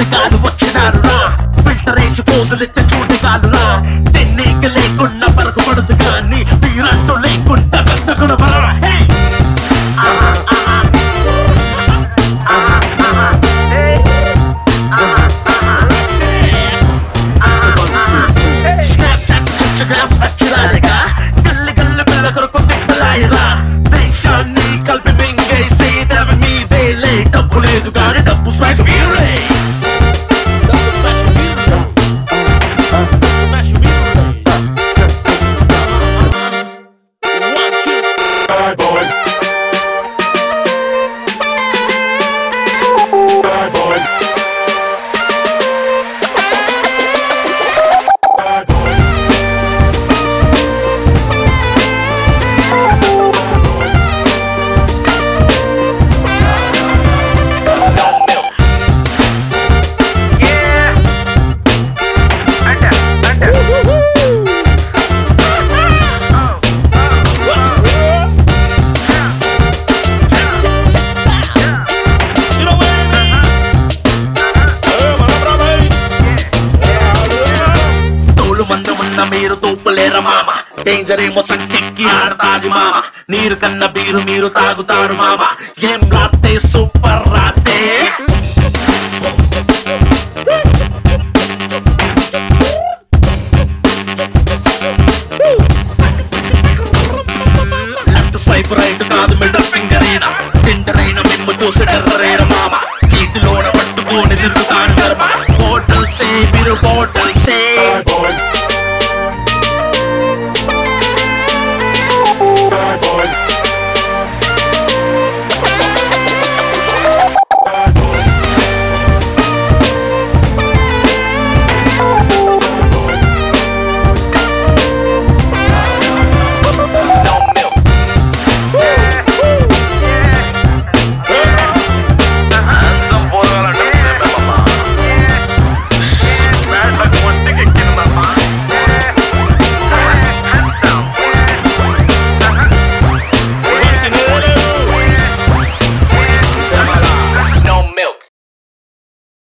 ఆటగాడు వచ్చినారు రా ఫిల్టర్ వేసి పోజులెత్తే చూడగాలు రా తెన్నేక లేకుండా పరకు పడదు కానీ మీరంటూ లేకుండా కష్టకుడు హే స్నాప్చాట్ ఇన్స్టాగ్రామ్ అచ్చురాలిగా గల్లి గల్లి పిల్ల కొరకు తిప్పలాయరా దేశాన్ని కలిపి మింగేసి దవి మీదే లే డబ్బు లేదు కానీ డబ్బు స్మాష్ వీరులే డబ్బు స్మాష్ వీరులే డబ్బు స్మాష్ వీరులే One, two, Bad boys. Bad boys. Bad boys. You know what I mean? తోలు మందు ఉన్న మీరు తూపులేర మామ డేంజర్ ఏమో సంకెక్కి ఆడతాది మామ నీరు కన్న బీరు మీరు తాగుతారు మామ ఏం రాతే సూపర్ రాతే లెఫ్ట్ స్వైప్ రైట్ కాదు మిడిల్ ఫింగర్ అయినా తింటరైన మిమ్ము చూసి